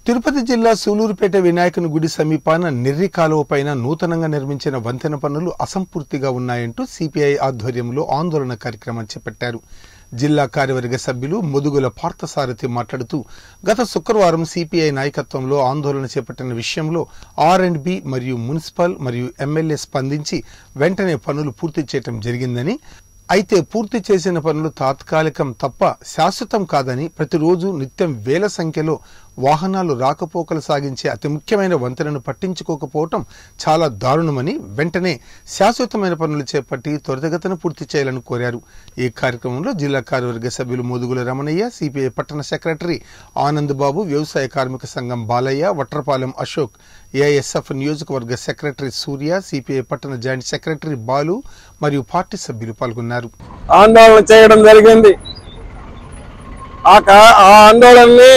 తిరుపతి జిల్లా సూలూరుపేట వినాయకుని గుడి సమీపాన నెర్రి కాలువ పైన నూతనంగా నిర్మించిన వంతెన పనులు అసంపూర్తిగా ఉన్నాయంటూ సిపిఐ ఆధ్వర్యంలో ఆందోళన కార్యక్రమం చేపట్టారు జిల్లా కార్యవర్గ సభ్యులు ముదుగుల పార్థసారథి మాట్లాడుతూ గత శుక్రవారం సిపిఐ నాయకత్వంలో ఆందోళన చేపట్టిన విషయంలో ఆర్ అండ్ బి మరియు మున్సిపల్ మరియు ఎమ్మెల్యే స్పందించి వెంటనే పనులు పూర్తి చేయడం జరిగిందని అయితే పూర్తి చేసిన పనులు తాత్కాలికం తప్ప శాశ్వతం కాదని ప్రతిరోజు నిత్యం వేల సంఖ్యలో వాహనాలు రాకపోకలు సాగించే అతి ముఖ్యమైన వంతెనను పట్టించుకోకపోవటం చాలా దారుణమని వెంటనే శాశ్వతమైన పనులు చేపట్టి త్వరితగతిన పూర్తి చేయాలని కోరారు ఈ కార్యక్రమంలో జిల్లా కార్యవర్గ సభ్యులు మోదుగుల రమణయ్య సిపిఐ పట్టణ సెక్రటరీ ఆనంద్ బాబు వ్యవసాయ కార్మిక సంఘం బాలయ్య వట్రపాలెం అశోక్ ఏఐఎస్ఎఫ్ నియోజకవర్గ సెక్రటరీ సూర్య సిపిఐ పట్టణ జాయింట్ సెక్రటరీ బాలు మరియు పార్టీ సభ్యులు పాల్గొన్నారు ఆందోళన చేయడం జరిగింది ఆ కా- ఆ ఆందోళనని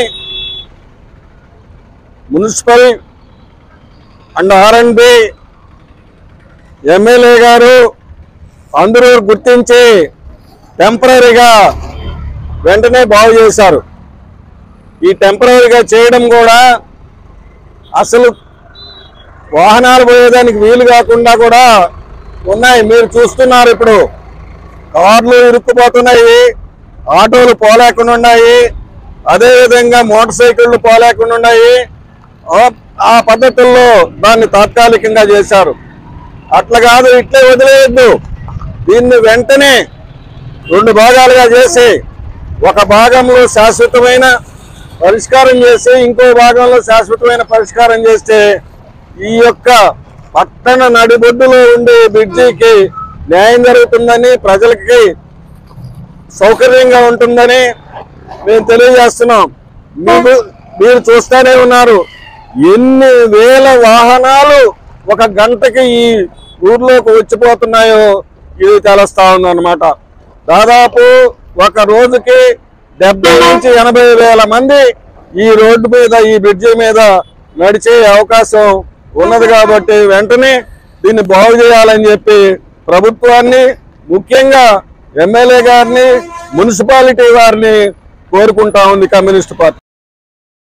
మున్సిపల్ అండ్ ఆర్ఎండ్బి ఎమ్మెల్యే గారు అందరూ గుర్తించి టెంపరీగా వెంటనే బాగు చేశారు ఈ టెంపరీగా చేయడం కూడా అసలు వాహనాలు పోయేదానికి వీలు కాకుండా కూడా ఉన్నాయి మీరు చూస్తున్నారు ఇప్పుడు కార్లు ఇరుక్కుపోతున్నాయి ఆటోలు పోలేకుండా ఉన్నాయి అదేవిధంగా మోటార్ సైకిళ్ళు పోలేకుండా ఉన్నాయి ఆ- ఆ పద్ధతుల్లో దాన్ని తాత్కాలికంగా చేశారు అట్లా కాదు ఇట్లే వదిలేయద్దు దీన్ని వెంటనే రెండు భాగాలుగా చేసి ఒక భాగంలో శాశ్వతమైన పరిష్కారం చేసి ఇంకో భాగంలో శాశ్వతమైన పరిష్కారం చేస్తే ఈ యొక్క పట్టణ నడిబొడ్డులో ఉండే బ్రిడ్జికి న్యాయం జరుగుతుందని ప్రజలకి సౌకర్యంగా ఉంటుందని మేము తెలియజేస్తున్నాం మీకు మీరు చూస్తూనే ఉన్నారు ఎన్ని వేల వాహనాలు ఒక గంటకి ఈ ఊర్లోకి వచ్చిపోతున్నాయో ఇది తెలుస్తా ఉందన్నమాట దాదాపు ఒక రోజుకి డెబ్బై నుంచి ఎనభై వేల మంది ఈ రోడ్డు మీద ఈ బ్రిడ్జి మీద నడిచే అవకాశం ఉన్నది కాబట్టి వెంటనే దీన్ని బాగు చేయాలని చెప్పి ప్రభుత్వాన్ని ముఖ్యంగా ఎమ్మెల్యే గారిని మున్సిపాలిటీ వారిని కోరుకుంటా ఉంది కమ్యూనిస్ట్ పార్టీ